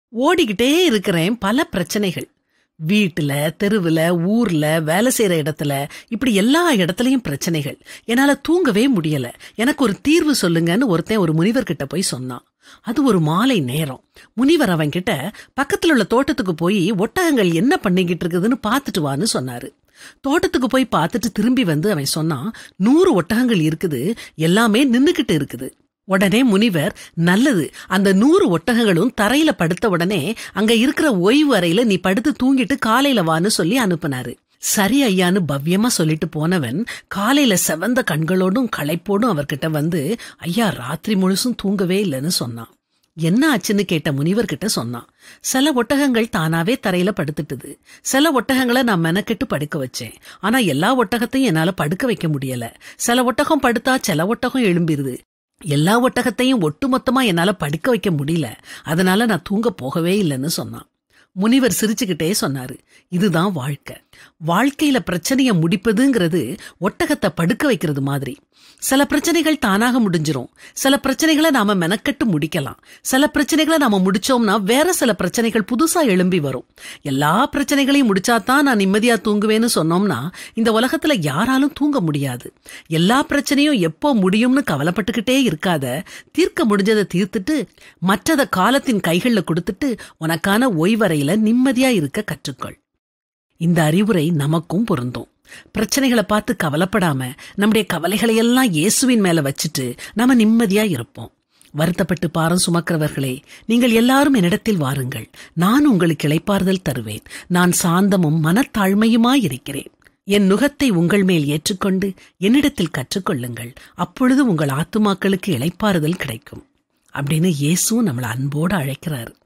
ஓடிக்கிட்டே இருக்கிறேன் பல பிரச்சனைகள் வீட்டுல தெருவுல ஊர்ல வேலை செய்யற இடத்துல இப்படி எல்லா இடத்துலயும் பிரச்சனைகள் என்னால தூங்கவே முடியல எனக்கு ஒரு தீர்வு சொல்லுங்கன்னு ஒருத்தன் ஒரு முனிவர் கிட்ட போய் சொன்னான் அது ஒரு மாலை நேரம் முனிவர் அவன் கிட்ட பக்கத்துல உள்ள தோட்டத்துக்கு போய் ஒட்டகங்கள் என்ன பண்ணிக்கிட்டு இருக்குதுன்னு பார்த்துட்டு வான்னு சொன்னாரு தோட்டத்துக்கு போய் பார்த்துட்டு திரும்பி வந்து அவன் சொன்னான் நூறு ஒட்டகங்கள் இருக்குது எல்லாமே நின்னுக்கிட்டு இருக்குது உடனே முனிவர் நல்லது அந்த நூறு ஒட்டகங்களும் தரையில படுத்த உடனே அங்க இருக்கிற ஓய்வு அறையில நீ படுத்து தூங்கிட்டு காலையில வான்னு சொல்லி அனுப்புனாரு சரி ஐயான்னு பவ்யமா சொல்லிட்டு போனவன் காலையில செவந்த கண்களோடும் களைப்போடும் அவர்கிட்ட வந்து ஐயா ராத்திரி முழுசும் தூங்கவே இல்லைன்னு சொன்னான் என்ன ஆச்சுன்னு கேட்ட முனிவர் கிட்ட சொன்னான் சில ஒட்டகங்கள் தானாவே தரையில படுத்துட்டுது சில ஒட்டகங்களை நான் மெனக்கெட்டு படுக்க வச்சேன் ஆனா எல்லா ஒட்டகத்தையும் என்னால படுக்க வைக்க முடியல சில ஒட்டகம் படுத்தா சில ஒட்டகம் எழும்பிருது எல்லா ஒட்டகத்தையும் ஒட்டுமொத்தமா என்னால படுக்க வைக்க முடியல அதனால நான் தூங்க போகவே இல்லைன்னு சொன்னான் முனிவர் சிரிச்சுக்கிட்டே சொன்னாரு இதுதான் வாழ்க்கை வாழ்க்கையில பிரச்சனைய முடிப்பதுங்கிறது ஒட்டகத்தை படுக்க வைக்கிறது மாதிரி சில பிரச்சனைகள் தானாக முடிஞ்சிரும் சில பிரச்சனைகளை நாம மெனக்கட்டு முடிக்கலாம் சில பிரச்சனைகளை நாம முடிச்சோம்னா வேற சில பிரச்சனைகள் புதுசா எழும்பி வரும் எல்லா பிரச்சனைகளையும் முடிச்சாதான் நான் நிம்மதியா தூங்குவேன்னு சொன்னோம்னா இந்த உலகத்துல யாராலும் தூங்க முடியாது எல்லா பிரச்சனையும் எப்போ முடியும்னு கவலைப்பட்டுக்கிட்டே இருக்காத தீர்க்க முடிஞ்சதை தீர்த்துட்டு மற்றத காலத்தின் கைகள்ல கொடுத்துட்டு உனக்கான ஓய்வறையில நிம்மதியா இருக்க கற்றுக்கொள் இந்த அறிவுரை நமக்கும் பொருந்தும் பிரச்சனைகளை பார்த்து கவலைப்படாம நம்முடைய கவலைகளை எல்லாம் இயேசுவின் மேல வச்சுட்டு நாம நிம்மதியா இருப்போம் வருத்தப்பட்டு பாரம் சுமக்கிறவர்களே நீங்கள் எல்லாரும் என்னிடத்தில் வாருங்கள் நான் உங்களுக்கு இளைப்பாறுதல் தருவேன் நான் சாந்தமும் மனத்தாழ்மையுமாயிருக்கிறேன் என் நுகத்தை உங்கள் மேல் ஏற்றுக்கொண்டு என்னிடத்தில் கற்றுக்கொள்ளுங்கள் அப்பொழுது உங்கள் ஆத்துமாக்களுக்கு இளைப்பாறுதல் கிடைக்கும் அப்படின்னு இயேசு நம்மளை அன்போடு அழைக்கிறாரு